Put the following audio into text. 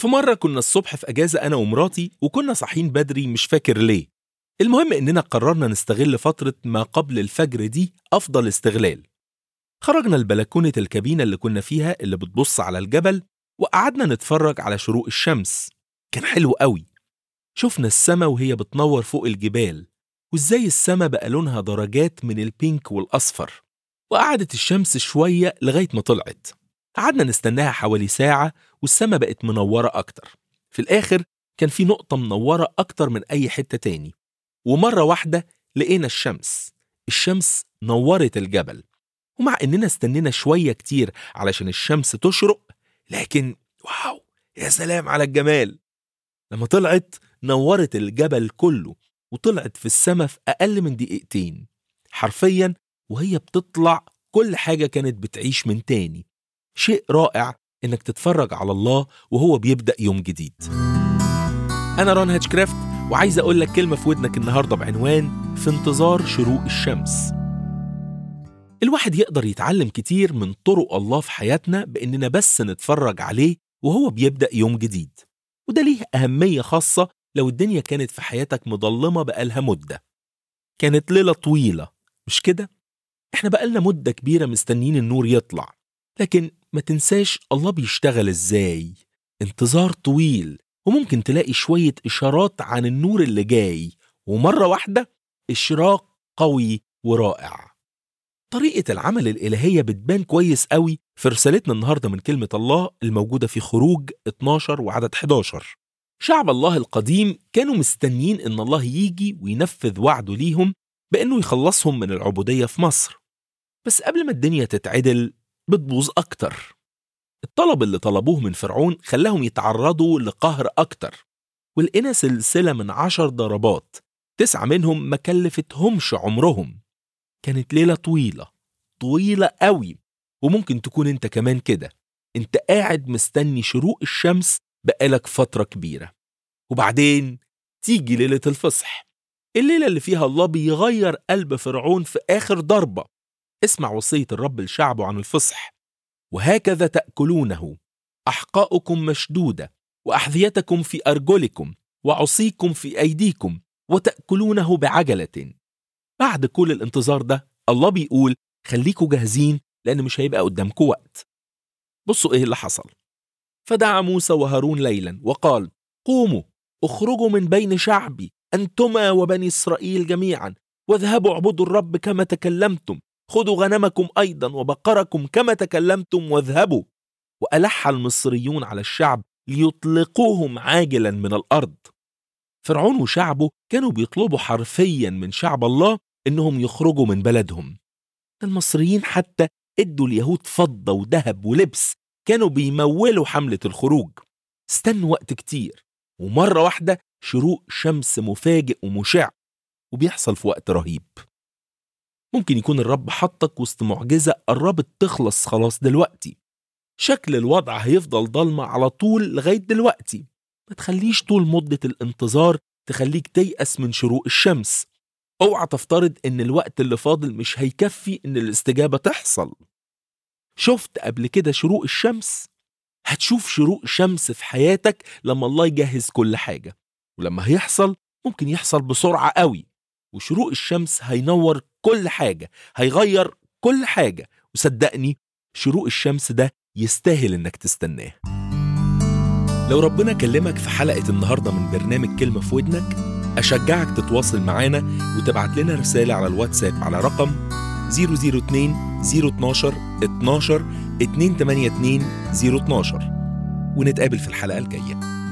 في مرة كنا الصبح في أجازة أنا ومراتي وكنا صاحيين بدري مش فاكر ليه المهم إننا قررنا نستغل فترة ما قبل الفجر دي أفضل استغلال خرجنا لبلكونة الكابينة اللي كنا فيها اللي بتبص على الجبل وقعدنا نتفرج على شروق الشمس كان حلو قوي شفنا السما وهي بتنور فوق الجبال وازاي السما بقى لونها درجات من البينك والأصفر وقعدت الشمس شوية لغاية ما طلعت قعدنا نستناها حوالي ساعة والسما بقت منورة أكتر في الآخر كان في نقطة منورة أكتر من أي حتة تاني ومرة واحدة لقينا الشمس الشمس نورت الجبل ومع إننا استنينا شوية كتير علشان الشمس تشرق لكن واو يا سلام على الجمال لما طلعت نورت الجبل كله وطلعت في السما في أقل من دقيقتين حرفيا وهي بتطلع كل حاجة كانت بتعيش من تاني شيء رائع إنك تتفرج على الله وهو بيبدأ يوم جديد أنا ران هاتشكرافت وعايز أقول لك كلمة في ودنك النهاردة بعنوان في انتظار شروق الشمس الواحد يقدر يتعلم كتير من طرق الله في حياتنا بإننا بس نتفرج عليه وهو بيبدأ يوم جديد وده ليه أهمية خاصة لو الدنيا كانت في حياتك مضلمة بقالها مدة كانت ليلة طويلة مش كده؟ احنا بقالنا مدة كبيرة مستنيين النور يطلع لكن ما تنساش الله بيشتغل ازاي انتظار طويل وممكن تلاقي شوية إشارات عن النور اللي جاي ومرة واحدة إشراق قوي ورائع طريقة العمل الإلهية بتبان كويس قوي في رسالتنا النهاردة من كلمة الله الموجودة في خروج 12 وعدد 11 شعب الله القديم كانوا مستنيين إن الله يجي وينفذ وعده ليهم بإنه يخلصهم من العبودية في مصر بس قبل ما الدنيا تتعدل بتبوظ أكتر الطلب اللي طلبوه من فرعون خلاهم يتعرضوا لقهر أكتر ولقينا سلسلة من عشر ضربات تسعة منهم ما كلفتهمش عمرهم كانت ليلة طويلة طويلة قوي وممكن تكون انت كمان كده انت قاعد مستني شروق الشمس بقالك فترة كبيرة وبعدين تيجي ليلة الفصح الليلة اللي فيها الله بيغير قلب فرعون في آخر ضربة اسمع وصية الرب لشعبه عن الفصح وهكذا تأكلونه أحقاؤكم مشدودة وأحذيتكم في أرجلكم وعصيكم في أيديكم وتأكلونه بعجلة بعد كل الانتظار ده الله بيقول خليكوا جاهزين لأن مش هيبقى قدامكوا وقت بصوا إيه اللي حصل فدعا موسى وهارون ليلا وقال قوموا اخرجوا من بين شعبي أنتما وبني إسرائيل جميعا واذهبوا اعبدوا الرب كما تكلمتم خذوا غنمكم أيضا وبقركم كما تكلمتم واذهبوا وألح المصريون على الشعب ليطلقوهم عاجلا من الأرض فرعون وشعبه كانوا بيطلبوا حرفيا من شعب الله إنهم يخرجوا من بلدهم المصريين حتى ادوا اليهود فضة وذهب ولبس كانوا بيمولوا حملة الخروج استنوا وقت كتير ومرة واحدة شروق شمس مفاجئ ومشع وبيحصل في وقت رهيب ممكن يكون الرب حطك وسط معجزة قربت تخلص خلاص دلوقتي شكل الوضع هيفضل ضلمة على طول لغاية دلوقتي ما تخليش طول مدة الانتظار تخليك تيأس من شروق الشمس اوعى تفترض ان الوقت اللي فاضل مش هيكفي ان الاستجابة تحصل شفت قبل كده شروق الشمس هتشوف شروق شمس في حياتك لما الله يجهز كل حاجة ولما هيحصل ممكن يحصل بسرعة قوي وشروق الشمس هينور كل حاجة هيغير كل حاجة وصدقني شروق الشمس ده يستاهل انك تستناه لو ربنا كلمك في حلقة النهاردة من برنامج كلمة في ودنك أشجعك تتواصل معانا وتبعت لنا رسالة على الواتساب على رقم 002 012 12 282 012 ونتقابل في الحلقة الجاية